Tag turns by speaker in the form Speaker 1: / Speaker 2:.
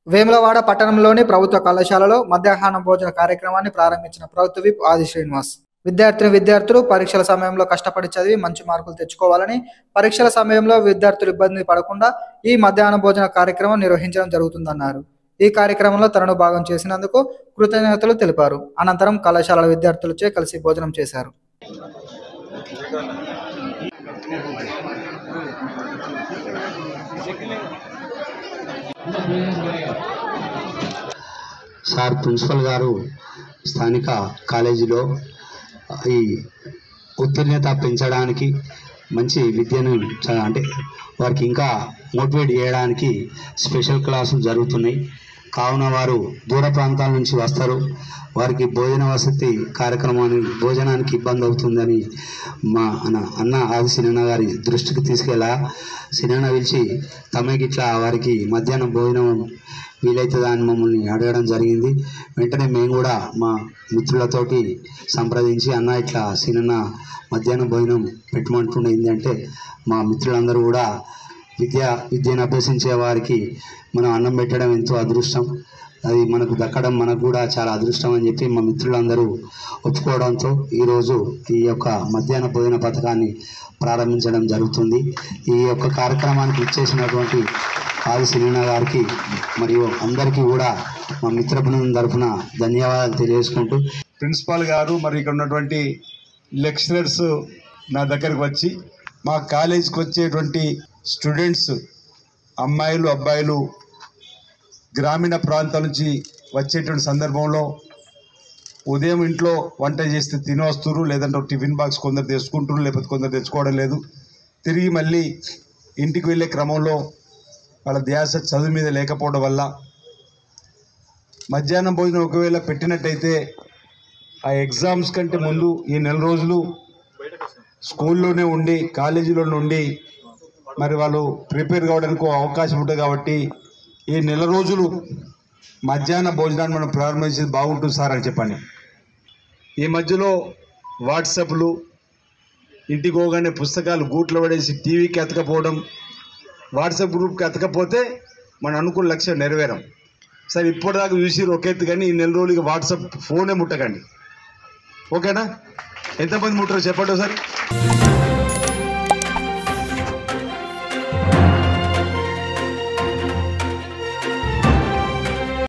Speaker 1: వేములవాడ పట్టణంలోని ప్రభుత్వ కళాశాలలో మధ్యాహ్న భోజన కార్యక్రమాన్ని ప్రారంభించిన ప్రభుత్వ విప్ ఆది శ్రీనివాస్ విద్యార్థిని విద్యార్థులు పరీక్షల సమయంలో కష్టపడి చదివి మంచి మార్కులు తెచ్చుకోవాలని పరీక్షల సమయంలో విద్యార్థులు ఇబ్బంది పడకుండా ఈ మధ్యాహ్న భోజన కార్యక్రమం నిర్వహించడం జరుగుతుందన్నారు ఈ కార్యక్రమంలో తనను భాగం చేసినందుకు కృతజ్ఞతలు తెలిపారు అనంతరం కళాశాల విద్యార్థులచే కలిసి భోజనం చేశారు
Speaker 2: సార్ ప్రిన్సిపల్ గారు స్థానిక కాలేజీలో ఈ ఉత్తీర్ణత పెంచడానికి మంచి విద్యను చ- అంటే వారికి ఇంకా మోటివేట్ చేయడానికి స్పెషల్ క్లాసులు జరుగుతున్నాయి కావున వారు దూర ప్రాంతాల నుంచి వస్తారు వారికి భోజన వసతి కార్యక్రమాన్ని భోజనానికి ఇబ్బంది అవుతుందని మా అన్న అన్న ఆది సినన్న గారి దృష్టికి తీసుకెళ్ళా సినన్న పిలిచి తమకి ఇట్లా వారికి మధ్యాహ్నం భోజనం వీలవుతుందా అని మమ్మల్ని అడగడం జరిగింది వెంటనే మేము కూడా మా మిత్రులతోటి సంప్రదించి అన్న ఇట్లా సినన్న మధ్యాహ్నం భోజనం పెట్టమంటుండే ఏంటంటే మా మిత్రులందరూ కూడా విద్య విద్యను అభ్యసించే వారికి మనం అన్నం పెట్టడం ఎంతో అదృష్టం అది మనకు దక్కడం మనకు కూడా చాలా అదృష్టం అని చెప్పి మా మిత్రులందరూ ఒప్పుకోవడంతో ఈరోజు ఈ యొక్క మధ్యాహ్న భోజన పథకాన్ని ప్రారంభించడం జరుగుతుంది ఈ యొక్క కార్యక్రమానికి ఇచ్చేసినటువంటి ఆది సినీనా గారికి మరియు అందరికీ కూడా మా మిత్ర బృందం తరఫున ధన్యవాదాలు తెలియజేసుకుంటూ
Speaker 3: ప్రిన్సిపాల్ గారు మరి ఇక్కడ ఉన్నటువంటి లెక్చరర్స్ నా దగ్గరికి వచ్చి మా కాలేజీకి వచ్చేటువంటి స్టూడెంట్స్ అమ్మాయిలు అబ్బాయిలు గ్రామీణ ప్రాంతాల నుంచి వచ్చేటువంటి సందర్భంలో ఉదయం ఇంట్లో వంట చేస్తే తిని వస్తున్నారు లేదంటే ఒక టిఫిన్ బాక్స్ కొందరు తెచ్చుకుంటున్నారు లేకపోతే కొందరు తెచ్చుకోవడం లేదు తిరిగి మళ్ళీ ఇంటికి వెళ్ళే క్రమంలో వాళ్ళ ధ్యాస చదువు మీద లేకపోవడం వల్ల మధ్యాహ్నం భోజనం ఒకవేళ పెట్టినట్టయితే ఆ ఎగ్జామ్స్ కంటే ముందు ఈ నెల రోజులు స్కూల్లోనే ఉండి కాలేజీలోనే ఉండి మరి వాళ్ళు ప్రిపేర్ కావడానికి ఒక అవకాశం ఉంటుంది కాబట్టి ఈ నెల రోజులు మధ్యాహ్న భోజనాన్ని మనం ప్రారంభించేది బాగుంటుంది సార్ అని చెప్పని ఈ మధ్యలో వాట్సాప్లు ఇంటికి పోగానే పుస్తకాలు గూట్లో పడేసి టీవీకి ఎతకపోవడం వాట్సాప్ గ్రూప్కి ఎతకపోతే మనం అనుకున్న లక్ష్యం నెరవేరం సరే ఇప్పటిదాకా చూసి ఒక ఎత్తు కానీ ఈ నెల రోజులకి వాట్సాప్ ఫోనే ముట్టకండి ఓకేనా ఎంతమంది ముట్టరు చెప్పండి ఒకసారి